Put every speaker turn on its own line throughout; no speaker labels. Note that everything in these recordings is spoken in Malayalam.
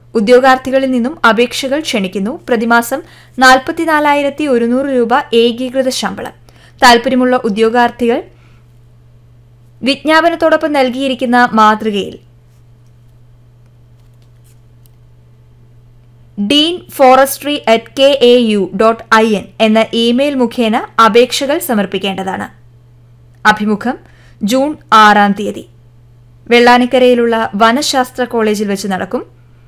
ഉദ്യോഗാർത്ഥികളിൽ നിന്നും അപേക്ഷകൾ ക്ഷണിക്കുന്നു പ്രതിമാസം നാൽപ്പത്തിനാലായിരത്തി ഒരുന്നൂറ് രൂപ ഏകീകൃത ശമ്പളം താൽപര്യമുള്ള ഉദ്യോഗാർത്ഥികൾ വിജ്ഞാപനത്തോടൊപ്പം നൽകിയിരിക്കുന്ന മാതൃകയിൽ dean forestry at K A U dot I N എന്ന ഇമെയിൽ മുഖേന അപേക്ഷകൾ സമർപ്പിക്കേണ്ടതാണ് അഭിമുഖം ജൂൺ ആറാം തീയതി വെള്ളാനിക്കരയിലുള്ള വനശാസ്ത്ര കോളേജിൽ വെച്ച് നടക്കും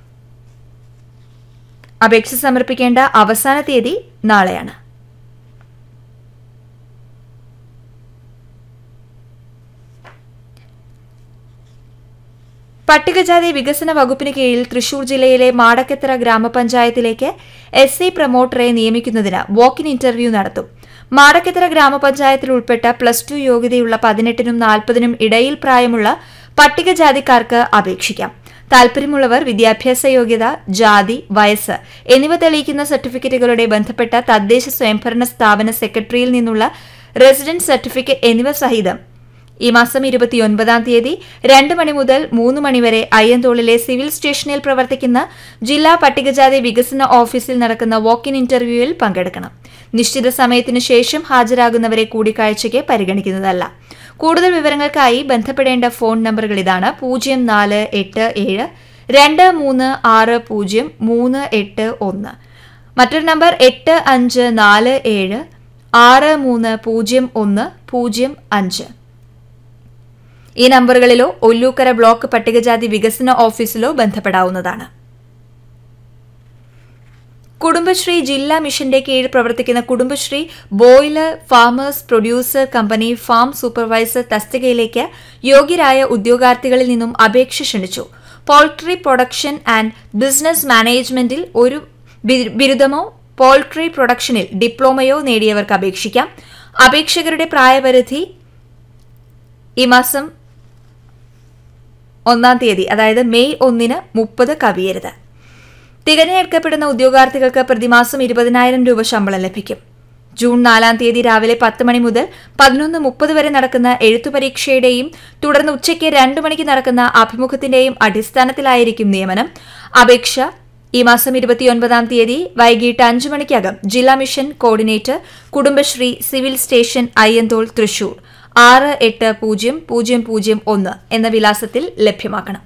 അപേക്ഷ സമർപ്പിക്കേണ്ട അവസാന തീയതി നാളെയാണ് പട്ടികജാതി വികസന വകുപ്പിന് കീഴിൽ തൃശൂർ ജില്ലയിലെ മാടക്കത്തറ ഗ്രാമപഞ്ചായത്തിലേക്ക് എസ് സി പ്രൊമോട്ടറെ നിയമിക്കുന്നതിന് വാക്കിൻ ഇന്റർവ്യൂ നടത്തും മാടക്കത്തറ ഗ്രാമപഞ്ചായത്തിൽ ഉൾപ്പെട്ട പ്ലസ് ടു യോഗ്യതയുള്ള പതിനെട്ടിനും നാൽപ്പതിനും ഇടയിൽ പ്രായമുള്ള പട്ടികജാതിക്കാർക്ക് അപേക്ഷിക്കാം താൽപര്യമുള്ളവർ വിദ്യാഭ്യാസ യോഗ്യത ജാതി വയസ്സ് എന്നിവ തെളിയിക്കുന്ന സർട്ടിഫിക്കറ്റുകളുടെ ബന്ധപ്പെട്ട തദ്ദേശ സ്വയംഭരണ സ്ഥാപന സെക്രട്ടറിയിൽ നിന്നുള്ള റെസിഡന്റ് സർട്ടിഫിക്കറ്റ് എന്നിവ സഹിതം ഈ മാസം ഇരുപത്തിയൊൻപതാം തീയതി രണ്ട് മണി മുതൽ മൂന്ന് മണിവരെ അയ്യന്തോളിലെ സിവിൽ സ്റ്റേഷനിൽ പ്രവർത്തിക്കുന്ന ജില്ലാ പട്ടികജാതി വികസന ഓഫീസിൽ നടക്കുന്ന വാക്കിൻ ഇന്റർവ്യൂവിൽ പങ്കെടുക്കണം നിശ്ചിത സമയത്തിനു ശേഷം ഹാജരാകുന്നവരെ കൂടിക്കാഴ്ചയ്ക്ക് പരിഗണിക്കുന്നതല്ല കൂടുതൽ വിവരങ്ങൾക്കായി ബന്ധപ്പെടേണ്ട ഫോൺ നമ്പറുകൾ ഇതാണ് പൂജ്യം നാല് എട്ട് ഏഴ് രണ്ട് മൂന്ന് ആറ് പൂജ്യം മൂന്ന് എട്ട് ഒന്ന് മറ്റൊരു നമ്പർ എട്ട് അഞ്ച് നാല് ഏഴ് ആറ് മൂന്ന് പൂജ്യം ഒന്ന് പൂജ്യം അഞ്ച് ഈ നമ്പറുകളിലോ ഒല്ലൂക്കര ബ്ലോക്ക് പട്ടികജാതി വികസന ഓഫീസിലോ ബന്ധപ്പെടാവുന്നതാണ് കുടുംബശ്രീ ജില്ലാ മിഷന്റെ കീഴിൽ പ്രവർത്തിക്കുന്ന Kudumbashree boiler farmers producer company farm supervisor തസ്തികയിലേക്ക് യോഗ്യരായ ഉദ്യോഗാർത്ഥികളിൽ നിന്നും അപേക്ഷ ക്ഷണിച്ചു പോൾട്രി പ്രൊഡക്ഷൻ ആൻഡ് ബിസിനസ് മാനേജ്മെന്റിൽ ഒരു ബി- ബിരുദമോ പോൾട്രി പ്രൊഡക്ഷനിൽ ഡിപ്ലോമയോ നേടിയവർക്ക് അപേക്ഷിക്കാം അപേക്ഷകരുടെ പ്രായപരിധി ഈ മാസം ഒന്നാം തീയതി അതായത് മെയ് ഒന്നിന് മുപ്പത് കവിയരുത് തികഞ്ഞെടുക്കപ്പെടുന്ന ഉദ്യോഗാർത്ഥികൾക്ക് പ്രതിമാസം ഇരുപതിനായിരം രൂപ ശമ്പളം ലഭിക്കും ജൂൺ നാലാം തീയതി രാവിലെ പത്ത് മണി മുതൽ പതിനൊന്ന് മുപ്പത് വരെ നടക്കുന്ന എഴുത്തു പരീക്ഷയുടെയും തുടർന്ന് ഉച്ചയ്ക്ക് രണ്ട് മണിക്ക് നടക്കുന്ന അഭിമുഖത്തിന്റെയും അടിസ്ഥാനത്തിലായിരിക്കും നിയമനം അപേക്ഷ ഈ മാസം ഇരുപത്തിയൊൻപതാം തീയതി വൈകിട്ട് അഞ്ചു മണിക്കകം ജില്ലാ mission coordinator Kudumbashree civil station Ayyanthole Thrissur ആറ് എട്ട് പൂജ്യം പൂജ്യം പൂജ്യം ഒന്ന് എന്ന വിലാസത്തിൽ ലഭ്യമാക്കണം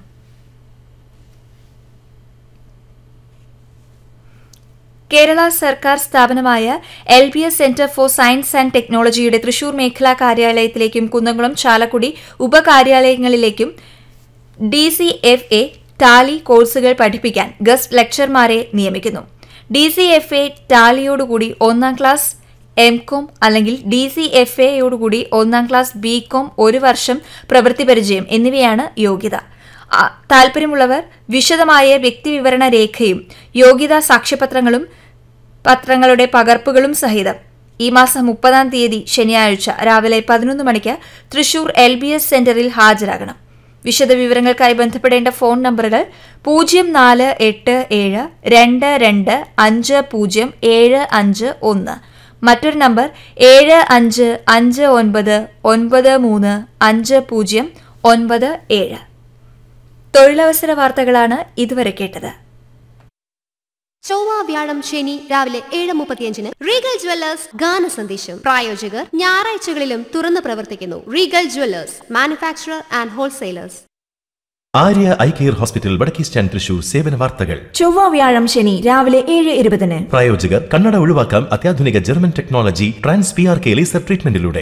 കേരള സർക്കാർ സ്ഥാപനമായ L B S centre for science and ടെക്നോളജിയുടെ തൃശൂർ മേഖലാ കാര്യാലയത്തിലേക്കും കുന്നംകുളം ചാലക്കുടി ഉപകാര്യാലയങ്ങളിലേക്കും D C F A tally കോഴ്സുകൾ പഠിപ്പിക്കാൻ ഗസ്റ്റ് ലെക്ചർമാരെ നിയമിക്കുന്നു ഡി സി എഫ് എ ടാലിയോടുകൂടി ഒന്നാം ക്ലാസ് എം കോം അല്ലെങ്കിൽ ഡി സി എഫ് എയോടുകൂടി ഒന്നാം ക്ലാസ് ബി കോം ഒരു വർഷം പ്രവൃത്തി പരിചയം എന്നിവയാണ് യോഗ്യത ആ, താൽപ്പര്യമുള്ളവർ വിശദമായ വ്യക്തിവിവരണ രേഖയും യോഗ്യതാ സാക്ഷ്യപത്രങ്ങളും പത്രങ്ങളുടെ പകർപ്പുകളും സഹിതം ഈ മാസം മുപ്പതാം തീയതി ശനിയാഴ്ച രാവിലെ പതിനൊന്ന് മണിക്ക് തൃശൂർ എൽ ബി എസ് സെന്ററിൽ ഹാജരാകണം വിശദവിവരങ്ങൾക്കായി ബന്ധപ്പെടേണ്ട ഫോൺ നമ്പറുകൾ പൂജ്യം നാല് എട്ട് ഏഴ് രണ്ട് രണ്ട് അഞ്ച് പൂജ്യം ഏഴ് അഞ്ച് ഒന്ന് മറ്റൊരു നമ്പർ ഏഴ് അഞ്ച് അഞ്ച് ഒൻപത് ഒൻപത് മൂന്ന് അഞ്ച് പൂജ്യം ഒൻപത് ഏഴ് തൊഴിലവസര വാർത്തകളാണ് ഇതുവരെ കേട്ടത്
ചൊവ്വ വ്യാഴം ശനി രാവിലെ ഏഴ് മുപ്പത്തിയഞ്ചിന് റീഗൽ ജ്വല്ലേഴ്സ് ഗാന സന്ദേശം പ്രായോജകർ ഞായറാഴ്ചകളിലും തുറന്നു പ്രവർത്തിക്കുന്നു Regal jewellers manufacturer and wholesalers
Arya eye care hospital വടക്കേസ്റ്റാൻ തൃശൂർ സേവന വാർത്തകൾ
ചൊവ്വ വ്യാഴം ശനി രാവിലെ ഏഴ് ഇരുപതിന്
പ്രായോജകർ കണ്ണട ഒഴിവാക്കാം അത്യാധുനിക German technology trans P R K laser ട്രീറ്റ്മെന്റിലൂടെ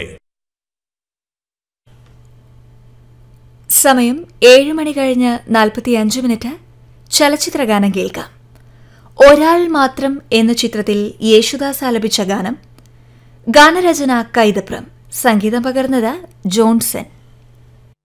സമയം ഏഴ് മണി കഴിഞ്ഞ് നാൽപ്പത്തിയഞ്ച് മിനിറ്റ് ചലച്ചിത്ര ഗാനം കേൾക്കാം ഒരാൾ മാത്രം എന്ന ചിത്രത്തിൽ യേശുദാസ് ആലപിച്ച ഗാനം ഗാനരചന കൈതപ്രം സംഗീതം പകർന്നത് ജോൺസൺ